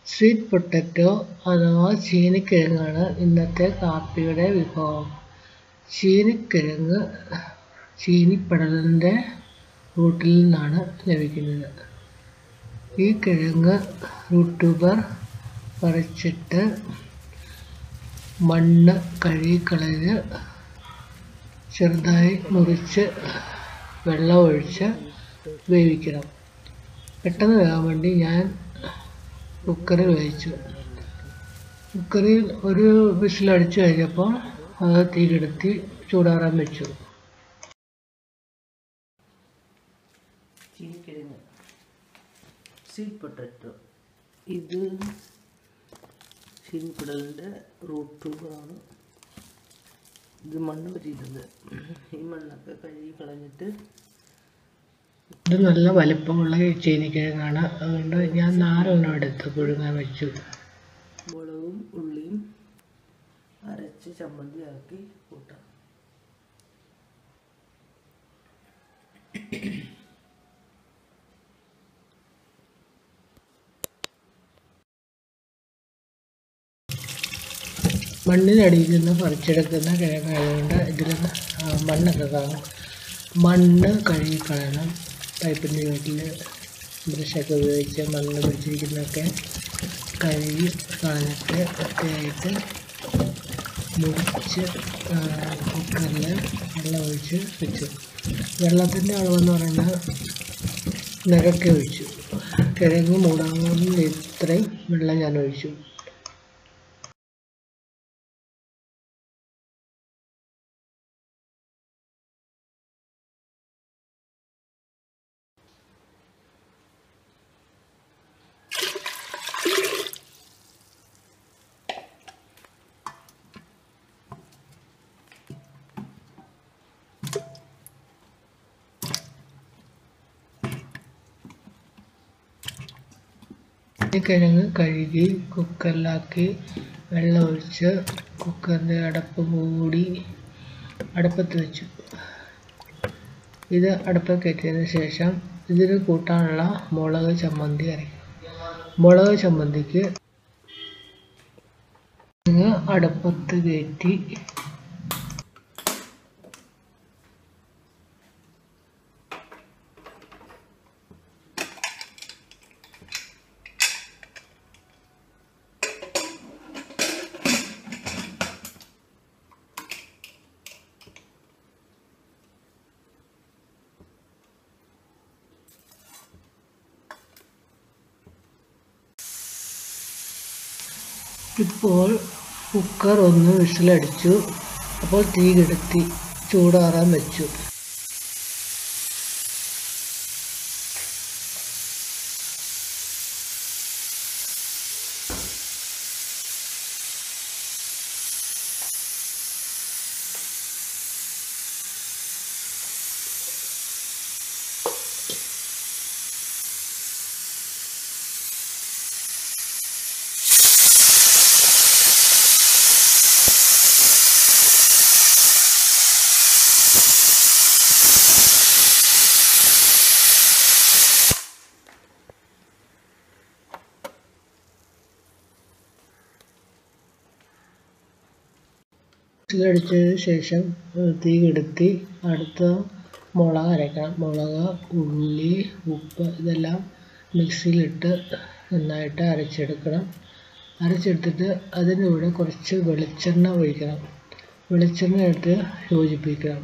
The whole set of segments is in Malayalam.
സ്വീറ്റ് പൊട്ടറ്റോ അഥവാ ചീനിക്കിഴങ്ങാണ് ഇന്നത്തെ കാപ്പിയുടെ വിഭവം ചീനിക്കിഴങ്ങ് ചീനിപ്പടലിൻ്റെ റൂട്ടിൽ നിന്നാണ് ലഭിക്കുന്നത് ഈ കിഴങ്ങ് റൂട്ട് ട്യൂബർ പറിച്ചിട്ട് മണ്ണ് കഴുകിക്കളഞ്ഞ് ചെറുതായി മുറിച്ച് വെള്ളമൊഴിച്ച് വേവിക്കണം പെട്ടെന്ന് വേകാൻ വേണ്ടി ഞാൻ കുക്കറിൽ വേവിച്ചു കുക്കറിൽ ഒരു വിസിലടിച്ചു കഴിഞ്ഞപ്പോൾ അത് തീ കെടുത്തി ചൂടാറാൻ വെച്ചു ചീനിക്കിഴങ്ങ് സ്വീറ്റ് പൊട്ടറ്റോ ഇത് ചീനിപ്പിടലിൻ്റെ റൂട്ട് ട്യൂബാണ് ഇത് മണ്ണ് പറ്റിയിട്ടുണ്ട് ഈ മണ്ണൊക്കെ കഴുകി കളഞ്ഞിട്ട് ഇത് നല്ല വലിപ്പമുള്ള ചീനിക്കിഴങ്ങാണ് അതുകൊണ്ട് ഞാൻ നാലെണ്ണം എടുത്ത് പുഴുങ്ങാൻ വെച്ചു മുളകും ഉള്ളിയും അരച്ച് ചമ്മന്തിയാക്കി കൂട്ടാം മണ്ണിനടിയിൽ നിന്ന് പറിച്ചെടുക്കുന്ന കിഴങ്ങായതുകൊണ്ട് ഇതിൽ മണ്ണൊക്കെ കാണും മണ്ണ് കഴുകിക്കളയണം പൈപ്പിൻ്റെ വീട്ടിൽ ബ്രഷൊക്കെ ഉപയോഗിച്ച് മണ്ണ് പിടിച്ചിരിക്കുന്നതൊക്കെ കഴുകി കളഞ്ഞിട്ട് വൃത്തിയായിട്ട് മുറിച്ച് കുക്കറിൽ വെള്ളം ഒഴിച്ച് വെച്ചു വെള്ളത്തിൻ്റെ അളവെന്ന് പറയുന്നത് നിരക്കി ഒഴിച്ചു കിഴങ്ങ് മൂടാവുന്ന ഇത്രയും വെള്ളം ഞാൻ ഒഴിച്ചു കിഴങ്ങ് കഴുകി കുക്കറിലാക്കി വെള്ളം ഒഴിച്ച് കുക്കറിൻ്റെ അടപ്പ് മൂടി അടുപ്പത്ത് വെച്ചു ഇത് അടുപ്പിൽ കയറ്റിയതിന് ശേഷം ഇതിന് കൂട്ടാനുള്ള മുളക് ചമ്മന്തി അരയ്ക്കും മുളക് ചമ്മന്തിക്ക് അടുപ്പത്ത് കയറ്റി ഇപ്പോൾ കുക്കർ ഒന്ന് വിസിലടിച്ചു അപ്പോൾ തീ കെടുത്തി ചൂടാറാൻ വെച്ചു വിസിലടിച്ചതിന് ശേഷം തീ കെടുത്തി അടുത്ത മുളക് അരയ്ക്കണം മുളക് ഉള്ളി ഉപ്പ് ഇതെല്ലാം മിക്സിയിലിട്ട് നന്നായിട്ട് അരച്ചെടുക്കണം അരച്ചെടുത്തിട്ട് അതിൻ്റെ കൂടെ കുറച്ച് വെളിച്ചെണ്ണ ഒഴിക്കണം വെളിച്ചെണ്ണ ഇട്ട് യോജിപ്പിക്കണം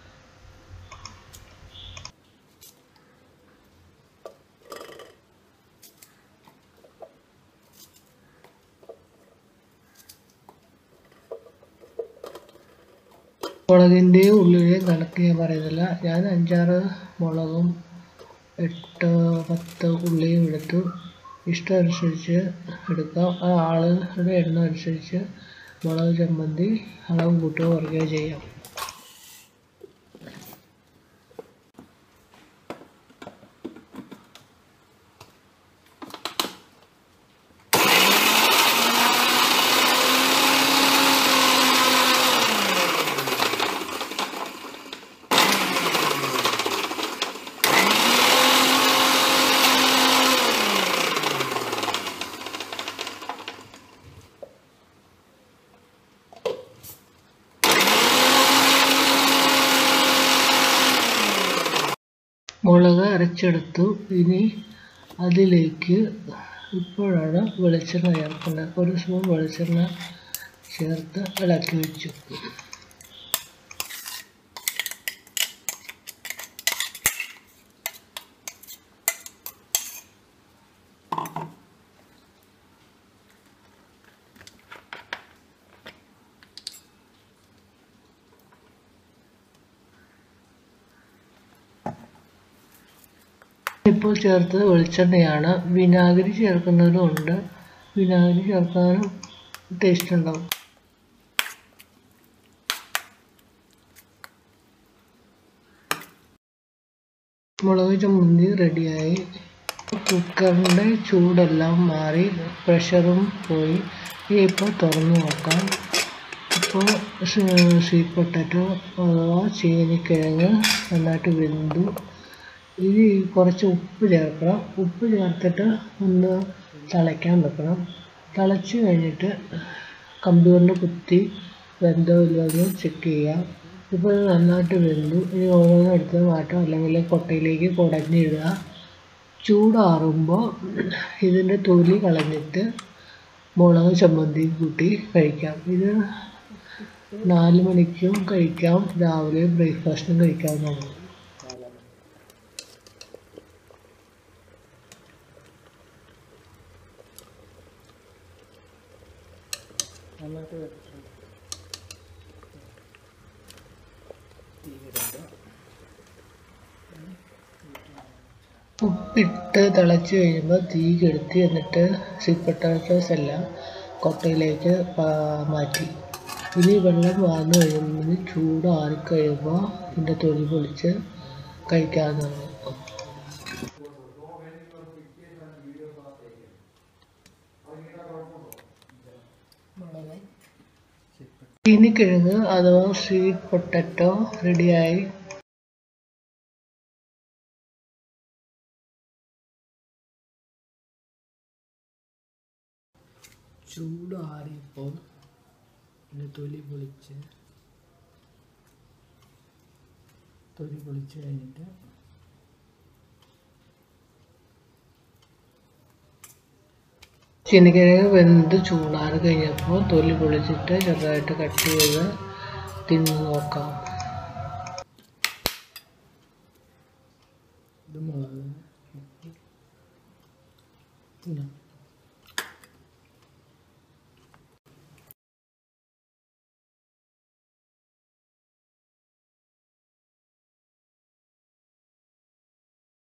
മുളകിൻ്റെയും ഉള്ളിയുടെയും കണക്ക് ഞാൻ പറയുന്നില്ല ഞാൻ അഞ്ചാറ് മുളകും എട്ട് പത്ത് ഉള്ളിയും എടുത്തു ഇഷ്ടമനുസരിച്ച് എടുക്കാം ആ ആളുടെ എണ്ണം അനുസരിച്ച് മുളക് ചമ്മന്തി അളവ് കൂട്ടുകയോ കുറയ്ക്കുകയോ ചെയ്യാം മുളക് അരച്ചെടുത്തു ഇനി അതിലേക്ക് ഇപ്പോഴാണ് വെളിച്ചെണ്ണ ചേർക്കേണ്ടത് ഒരു സ്പൂൺ വെളിച്ചെണ്ണ ചേർത്ത് ഇളക്കി വെച്ചു ഇപ്പോൾ ചേർത്തത് വെളിച്ചെണ്ണയാണ് വിനാഗിരി ചേർക്കുന്നവരും ഉണ്ട് വിനാഗിരി ചേർക്കാനും ടേസ്റ്റ് ഉണ്ടാവും മുളക് ചമ്മന്തി റെഡിയായി കുക്കറിൻ്റെ ചൂടെല്ലാം മാറി പ്രഷറും പോയി ഇനി ഇപ്പോൾ തുറന്നു നോക്കാം ഇപ്പോൾ സ്വീറ്റ് പൊട്ടാറ്റോ അഥവാ ചീനിക്കിഴങ്ങ് നന്നായിട്ട് വെന്തു ഇനി കുറച്ച് ഉപ്പ് ചേർക്കണം ഉപ്പ് ചേർത്തിട്ട് ഒന്ന് തിളയ്ക്കാൻ വെക്കണം തിളച്ച് കഴിഞ്ഞിട്ട് കമ്പി കൊണ്ട് കുത്തി വെന്തോ ഇല്ലയോ എന്ന് ചെക്ക് ചെയ്യാം ഇപ്പോൾ ഇത് നന്നായിട്ട് വെന്തു ഇനി ഓരോന്നും എടുത്ത് മാറ്റാം അല്ലെങ്കിൽ കൊട്ടയിലേക്ക് കുടഞ്ഞിടുക ചൂടാറുമ്പോൾ ഇതിൻ്റെ തൊലി കളഞ്ഞിട്ട് മുളക് ചമ്മന്തി കൂട്ടി കഴിക്കാം ഇത് നാല് മണിക്കും കഴിക്കാം രാവിലെ ബ്രേക്ക്ഫാസ്റ്റിനും കഴിക്കാവുന്നതാണ് നന്നായിട്ട് വെച്ചു തീയിടുക ഉപ്പിട്ട് തിളച്ച് കഴിയുമ്പോൾ തീ കെടുത്തി എന്നിട്ട് സ്വീറ്റ് പൊട്ടാറ്റോസ് എല്ലാം കൊട്ടയിലേക്ക് പാ- മാറ്റി ഇനി വെള്ളം വാർന്നു കഴിയുമ്പോൾ ചൂടാറി കഴിയുമ്പോൾ ഇതിൻ്റെ തൊലി പൊളിച്ച് കഴിക്കാവുന്നതാണ് ചീനിക്കിഴങ്ങ് അഥവാ സ്വീറ്റ് പൊട്ടറ്റോ റെഡിയായി ചൂടാറിയപ്പോൾ ഇതിൻ്റെ തൊലി പൊളിച്ച് തൊലി പൊളിച്ച് കഴിഞ്ഞിട്ട് ചീനിക്കിഴങ്ങ് വെന്ത് ചൂടാറി കഴിഞ്ഞപ്പോൾ തൊലി പൊളിച്ചിട്ട് ചെറുതായിട്ട് കട്ട് ചെയ്ത് തിന്ന് നോക്കാം ഇത് മുളക് തിന്നാം